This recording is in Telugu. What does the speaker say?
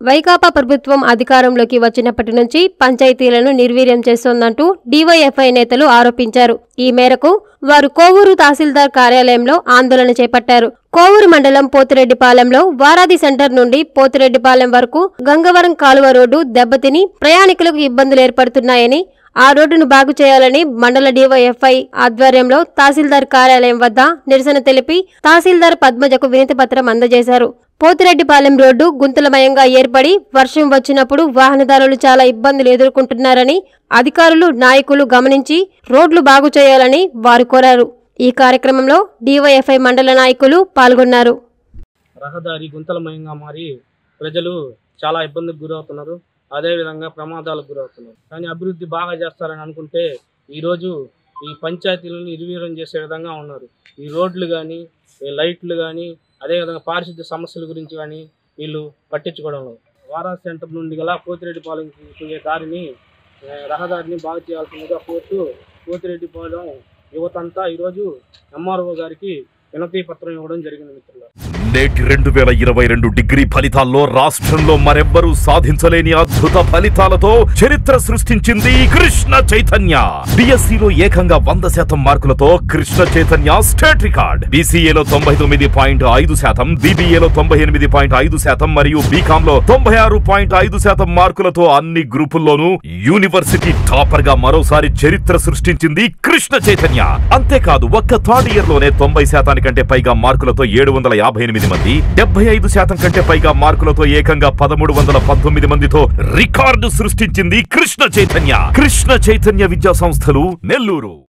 వైకాపా ప్రభుత్వం అధికారంలోకి వచ్చినప్పటి నుంచి పంచాయతీలను నిర్వీర్యం చేస్తోందంటూ డీవైఎఫ్ఐ నేతలు ఆరోపించారు ఈ మేరకు వారు కోవూరు తహసీల్దార్ కార్యాలయంలో ఆందోళన చేపట్టారు కోవూరు మండలం పోతిరెడ్డిపాలెంలో వారాది సెంటర్ నుండి పోతిరెడ్డిపాలెం వరకు గంగవరం కాలువ రోడ్డు దెబ్బతిని ప్రయాణికులకు ఇబ్బందులు ఏర్పడుతున్నాయని ఆ రోడ్డును బాగు చేయాలని మండల డీవైఎఫ్ఐ ఆధ్వర్యంలో తహసీల్దార్ కార్యాలయం వద్ద నిరసన తెలిపి తహసీల్దార్ పద్మజకు వినతి పత్రం అందజేశారు పోతిరెడ్డిపాలెం రోడ్డు గుంతలమయంగా ఏర్పడి వర్షం వచ్చినప్పుడు వాహనదారులు చాలా ఇబ్బందులు ఎదుర్కొంటున్నారని అధికారులు నాయకులు గమనించి రోడ్లు బాగు చేయాలని వారు కోరారు ఈ కార్యక్రమంలో డీవైఎఫ్ఐ మండల నాయకులు పాల్గొన్నారు రహదారి గుంతలమయంగా మారి ప్రజలు చాలా ఇబ్బందికి గురవుతున్నారు అదేవిధంగా ప్రమాదాలకు గురవుతున్నారు కానీ అభివృద్ధి బాగా చేస్తారని అనుకుంటే ఈరోజు ఈ పంచాయతీలను నిర్వీర్యం చేసే విధంగా ఉన్నారు ఈ రోడ్లు కానీ ఈ లైట్లు కానీ అదేవిధంగా పారిశుద్ధ్య సమస్యల గురించి కానీ వీళ్ళు పట్టించుకోవడం లేదు వారా సెంటర్ నుండి గల పోతిరెడ్డిపాలెంకి పోయే దారిని ఆ, రహదారిని బాగు చేయాల్సిందిగా కోరుతూ పోతిరెడ్డిపాలెం యువతంతా ఈరోజు ఎంఆర్ఓ గారికి వినతి పత్రం ఇవ్వడం జరిగింది మిత్రులు నేటి రెండు వేల ఇరవై రెండు డిగ్రీ ఫలితాల్లో రాష్ట్రంలో మరెవ్వరూ సాధించలేని అద్భుత ఫలితాలతో చరిత్ర సృష్టించింది కృష్ణ చైతన్య బిఎస్సిలో ఏకంగా వంద శాతం మార్కులతో కృష్ణ చైతన్య స్టేట్ రికార్డ్ బీసీఏలో తొంభై తొమ్మిది పాయింట్ ఐదు శాతం బీబీఏలో తొంభై ఎనిమిది పాయింట్ ఐదు శాతం మరియు బీకామ్ లో తొంభై ఆరు పాయింట్ ఐదు శాతం మార్కులతో అన్ని గ్రూపుల్లోనూ యూనివర్సిటీ టాపర్ గా మరోసారి చరిత్ర సృష్టించింది కృష్ణ చైతన్య అంతేకాదు ఒక్క థర్డ్ ఇయర్ లోనే తొంభై శాతానికంటే పైగా మార్కులతో ఏడు వందల యాభై ఎనిమిది మంది డెబ్బై ఐదు శాతం కంటే పైగా మార్కులతో ఏకంగా పదమూడు వందల పంతొమ్మిది మందితో రికార్డు సృష్టించింది కృష్ణ చైతన్య కృష్ణ చైతన్య విద్యా సంస్థలు నెల్లూరు